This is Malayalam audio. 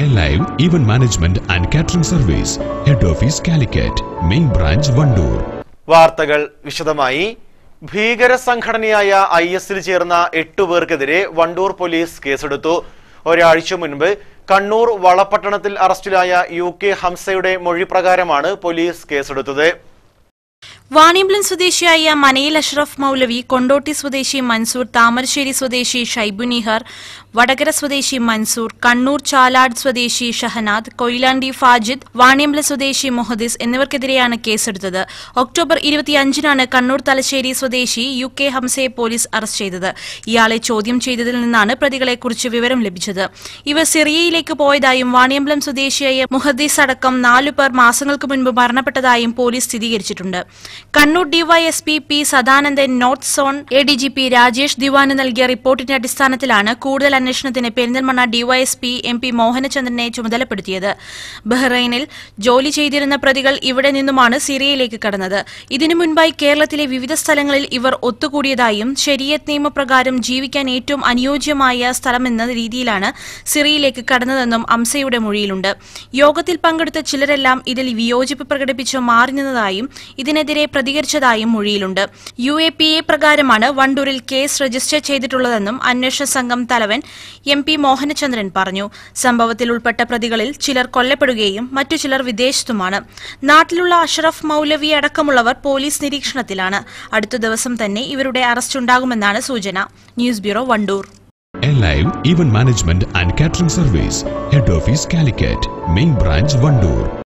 live event management and catering service head office Calicut main branch Wandoor വാർത്തകൾ വിശദമായി ഭീകര സംഘടനയായ ഐ എസിൽ ചേർന്ന എട്ടു പേർക്കെതിരെ വണ്ടൂർ പോലീസ് കേസെടുത്തു ഒരാഴ്ച മുൻപ് കണ്ണൂർ വളപട്ടണത്തിൽ അറസ്റ്റിലായ യു കെ ഹംസയുടെ മൊഴി പ്രകാരമാണ് പോലീസ് കേസെടുത്തത് വാണിയമ്പലം സ്വദേശിയായ മനയിൽ അഷ്റഫ് മൗലവി കൊണ്ടോട്ടി സ്വദേശി മൻസൂർ താമരശ്ശേരി സ്വദേശി ഷൈബു നിഹർ വടകര സ്വദേശി മൻസൂർ കണ്ണൂർ ചാലാട് സ്വദേശി ഷഹനാദ് കൊയിലാണ്ടി ഫാജിദ് വാണിയമ്പലം സ്വദേശി മുഹദിസ് എന്നിവർക്കെതിരെയാണ് കേസെടുത്തത് ഒക്ടോബർ ഇരുപത്തിയഞ്ചിനാണ് കണ്ണൂർ തലശ്ശേരി സ്വദേശി യു കെ ഹംസയെ പോലീസ് അറസ്റ്റ് ചെയ്തത് ഇയാളെ ചോദ്യം ചെയ്തതിൽ നിന്നാണ് പ്രതികളെക്കുറിച്ച് വിവരം ലഭിച്ചത് ഇവർ സിറിയയിലേക്ക് പോയതായും വാണിയമ്പലം സ്വദേശിയായ മുഹദ്ദീസ് അടക്കം നാലുപേർ മാസങ്ങൾക്ക് മുൻപ് മരണപ്പെട്ടതായും പോലീസ് സ്ഥിരീകരിച്ചിട്ടുണ്ട് Kannur DYSP P Sadanandan north zone A D G P Rajesh ദിവാന് നൽകിയ റിപ്പോർട്ടിന്റെ അടിസ്ഥാനത്തിലാണ് കൂടുതൽ അന്വേഷണത്തിന് പെരിന്തൽമണ്ണ ഡിവൈഎസ്പി എം പി മോഹനചന്ദ്രനെ ചുമതലപ്പെടുത്തിയത് ബഹ്റൈനിൽ ജോലി ചെയ്തിരുന്ന പ്രതികൾ ഇവിടെ നിന്നുമാണ് സിറിയയിലേക്ക് കടന്നത് ഇതിനു മുൻപായി കേരളത്തിലെ വിവിധ സ്ഥലങ്ങളിൽ ഇവർ ഒത്തുകൂടിയതായും ശരീഅത്ത് നിയമപ്രകാരം ജീവിക്കാൻ ഏറ്റവും അനുയോജ്യമായ സ്ഥലമെന്ന രീതിയിലാണ് സിറിയയിലേക്ക് കടന്നതെന്നും അംസയുടെ മൊഴിയിലുണ്ട് യോഗത്തിൽ പങ്കെടുത്ത ചിലരെല്ലാം ഇതിൽ വിയോജിപ്പ് പ്രകടിപ്പിച്ച് മാറി നിന്നതായും ഇതിനെതിരെ പ്രതികരിച്ചതായും മൊഴിയിലുണ്ട് യു എ പി എ പ്രകാരമാണ് വണ്ടൂരിൽ കേസ് രജിസ്റ്റർ ചെയ്തിട്ടുള്ളതെന്നും അന്വേഷണ സംഘം തലവൻ എം പി മോഹനചന്ദ്രൻ പറഞ്ഞു സംഭവത്തിൽ ഉൾപ്പെട്ട പ്രതികളിൽ ചിലർ കൊല്ലപ്പെടുകയും മറ്റു ചിലർ വിദേശത്തുമാണ് നാട്ടിലുള്ള അഷറഫ് മൗലവി അടക്കമുള്ളവർ പോലീസ് നിരീക്ഷണത്തിലാണ് അടുത്ത ദിവസം തന്നെ ഇവരുടെ അറസ്റ്റ് ഉണ്ടാകുമെന്നാണ് സൂചന news bureau Wandoor live event management and catering service head office Calicut main branch Wandoor